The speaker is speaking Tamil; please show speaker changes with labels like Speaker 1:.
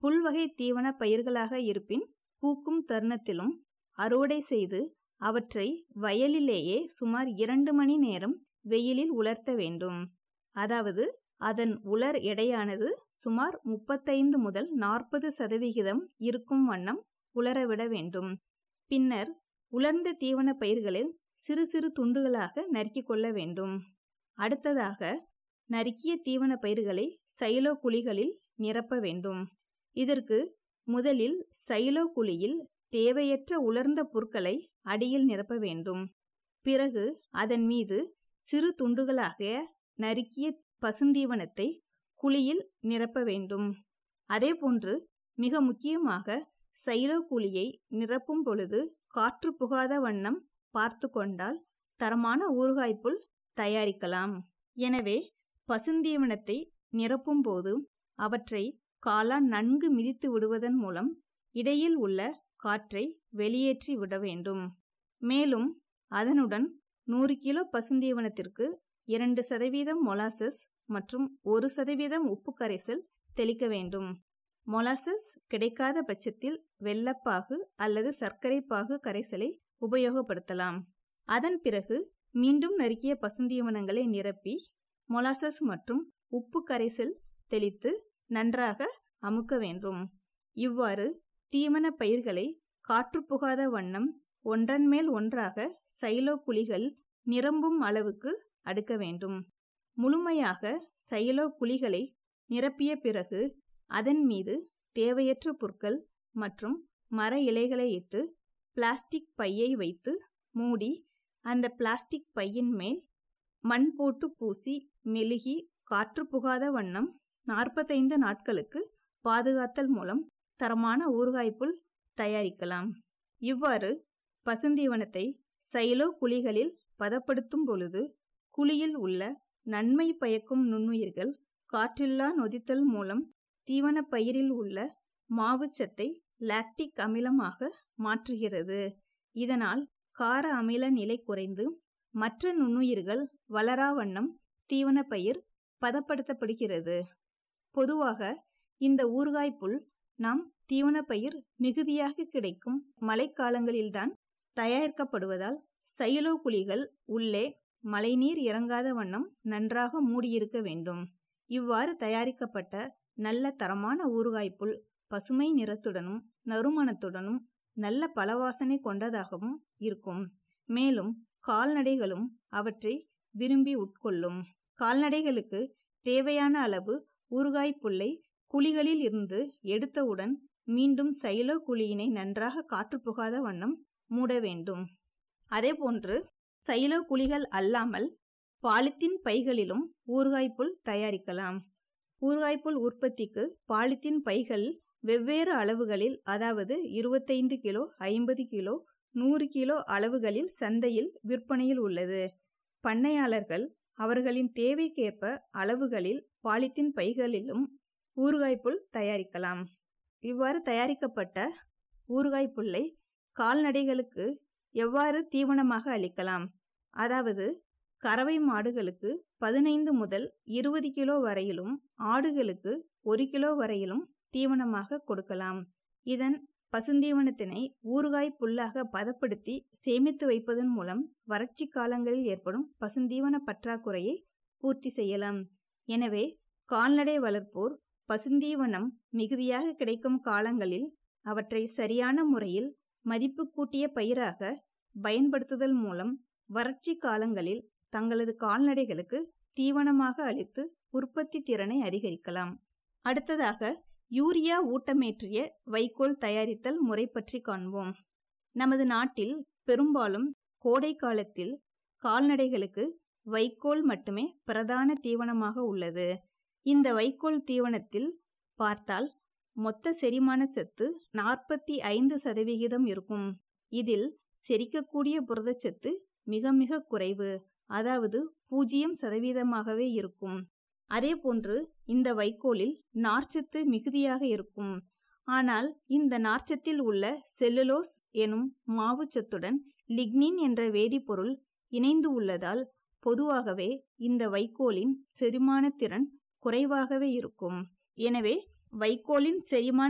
Speaker 1: புல்வகை தீவன பயிர்களாக இருப்பின் பூக்கும் தருணத்திலும் அறுவடை செய்து அவற்றை வயலிலேயே சுமார் இரண்டு மணி நேரம் வெயிலில் உலர்த்த வேண்டும் அதாவது அதன் உலர் எடையானது சுமார் முப்பத்தைந்து முதல் நாற்பது சதவிகிதம் இருக்கும் வண்ணம் உலரவிட வேண்டும் பின்னர் உலர்ந்த தீவன பயிர்களை சிறு சிறு துண்டுகளாக நறுக்கிக் கொள்ள வேண்டும் அடுத்ததாக நறுக்கிய தீவன பயிர்களை சைலோ குழிகளில் நிரப்ப வேண்டும் இதற்கு முதலில் சைலோ குழியில் தேவையற்ற உலர்ந்த புற்களை அடியில் நிரப்ப வேண்டும் பிறகு அதன் மீது சிறு துண்டுகளாக நறுக்கிய பசுந்தீவனத்தை குழியில் நிரப்ப வேண்டும் அதேபோன்று மிக முக்கியமாக சைலோ குழியை நிரப்பும் பொழுது காற்று புகாத வண்ணம் பார்த்து கொண்டால் தரமான ஊறுகாய்ப்புல் தயாரிக்கலாம் எனவே பசுந்தீவனத்தை நிரப்பும் போது அவற்றை காலால் நன்கு மிதித்து விடுவதன் மூலம் இடையில் உள்ள காற்றை வெளியேற்றி விட வேண்டும் மேலும் அதனுடன் நூறு கிலோ பசுந்தீவனத்திற்கு இரண்டு சதவீதம் மொலாசஸ் மற்றும் ஒரு சதவீதம் உப்பு கரைசல் தெளிக்க வேண்டும் மொலாசஸ் கிடைக்காத பட்சத்தில் வெள்ளப்பாகு அல்லது சர்க்கரை பாகு கரைசலை உபயோகப்படுத்தலாம் அதன் பிறகு மீண்டும் நறுக்கிய பசுந்தீவனங்களை நிரப்பி மொலாசஸ் மற்றும் உப்பு கரைசல் தெளித்து நன்றாக அமுக்க வேண்டும் இவ்வாறு தீவன பயிர்களை காற்று புகாத வண்ணம் ஒன்றன் மேல் ஒன்றாக சைலோ குழிகள் நிரம்பும் அளவுக்கு அடுக்க வேண்டும் முழுமையாக சைலோ குழிகளை நிரப்பிய பிறகு அதன் மீது தேவையற்ற புற்கள் மற்றும் மர இலைகளை இட்டு பிளாஸ்டிக் பையை வைத்து மூடி அந்த பிளாஸ்டிக் பையின் மேல் மண் போட்டு பூசி மெழுகி காற்று புகாத வண்ணம் நாற்பத்தைந்து நாட்களுக்கு பாதுகாத்தல் மூலம் தரமான ஊறுகாய்ப்புல் தயாரிக்கலாம் இவ்வாறு பசுந்தீவனத்தை சைலோ குழிகளில் பதப்படுத்தும் பொழுது குழியில் உள்ள நன்மை பயக்கும் நுண்ணுயிர்கள் காற்றில்லா நொதித்தல் மூலம் தீவன பயிரில் உள்ள மாவுச்சத்தை லாக்டிக் அமிலமாக மாற்றுகிறது இதனால் கார அமில நிலை குறைந்து மற்ற நுண்ணுயிர்கள் வளரா வண்ணம் தீவன பயிர் பதப்படுத்தப்படுகிறது பொதுவாக இந்த ஊறுகாய்ப்புல் நாம் தீவன பயிர் மிகுதியாக கிடைக்கும் மழைக்காலங்களில்தான் தயாரிக்கப்படுவதால் சைலோ குழிகள் உள்ளே மழைநீர் இறங்காத வண்ணம் நன்றாக மூடியிருக்க வேண்டும் இவ்வாறு தயாரிக்கப்பட்ட நல்ல தரமான ஊறுகாய்ப்புல் பசுமை நிறத்துடனும் நறுமணத்துடனும் நல்ல பலவாசனை கொண்டதாகவும் இருக்கும் மேலும் கால்நடைகளும் அவற்றை விரும்பி உட்கொள்ளும் கால்நடைகளுக்கு தேவையான அளவு ஊறுகாய் புல்லை குழிகளில் இருந்து எடுத்தவுடன் மீண்டும் சைலோ குழியினை நன்றாக காற்று புகாத வண்ணம் மூட வேண்டும் அதேபோன்று சைலோ குழிகள் அல்லாமல் பாலித்தீன் பைகளிலும் ஊறுகாய்ப்புல் தயாரிக்கலாம் ஊறுகாய்ப்புல் உற்பத்திக்கு பாலித்தீன் பைகள் வெவ்வேறு அளவுகளில் அதாவது இருபத்தைந்து கிலோ ஐம்பது கிலோ நூறு கிலோ அளவுகளில் சந்தையில் விற்பனையில் உள்ளது பண்ணையாளர்கள் அவர்களின் தேவைக்கேற்ப அளவுகளில் பாலித்தீன் பைகளிலும் ஊறுகாய்ப்புல் தயாரிக்கலாம் இவ்வாறு தயாரிக்கப்பட்ட ஊறுகாய்ப்புல்லை கால்நடைகளுக்கு எவ்வாறு தீவனமாக அளிக்கலாம் அதாவது கறவை மாடுகளுக்கு பதினைந்து முதல் இருபது கிலோ வரையிலும் ஆடுகளுக்கு ஒரு கிலோ வரையிலும் தீவனமாக கொடுக்கலாம் இதன் பசுந்தீவனத்தினை ஊறுகாய் புல்லாக பதப்படுத்தி சேமித்து வைப்பதன் மூலம் வறட்சி காலங்களில் ஏற்படும் பசுந்தீவன பற்றாக்குறையை பூர்த்தி செய்யலாம் எனவே கால்நடை வளர்ப்போர் பசுந்தீவனம் மிகுதியாக கிடைக்கும் காலங்களில் அவற்றை சரியான முறையில் மதிப்பு கூட்டிய பயிராக பயன்படுத்துதல் மூலம் வறட்சி காலங்களில் தங்களது கால்நடைகளுக்கு தீவனமாக அளித்து உற்பத்தி திறனை அதிகரிக்கலாம் அடுத்ததாக யூரியா ஊட்டமேற்றிய வைக்கோல் தயாரித்தல் முறை பற்றி காண்போம் நமது நாட்டில் பெரும்பாலும் கோடை காலத்தில் கால்நடைகளுக்கு வைக்கோல் மட்டுமே பிரதான தீவனமாக உள்ளது இந்த வைக்கோல் தீவனத்தில் பார்த்தால் மொத்த செரிமான சத்து நாற்பத்தி ஐந்து சதவிகிதம் இருக்கும் இதில் செரிக்கக்கூடிய புரதச்சத்து மிக மிக குறைவு அதாவது பூஜ்ஜியம் சதவீதமாகவே இருக்கும் அதேபோன்று இந்த வைக்கோலில் நார்ச்சத்து மிகுதியாக இருக்கும் ஆனால் இந்த நார்ச்சத்தில் உள்ள செல்லுலோஸ் எனும் மாவுச்சத்துடன் லிக்னின் என்ற வேதிப்பொருள் இணைந்து உள்ளதால் பொதுவாகவே இந்த வைக்கோலின் செரிமான திறன் குறைவாகவே இருக்கும் எனவே வைக்கோலின் செரிமான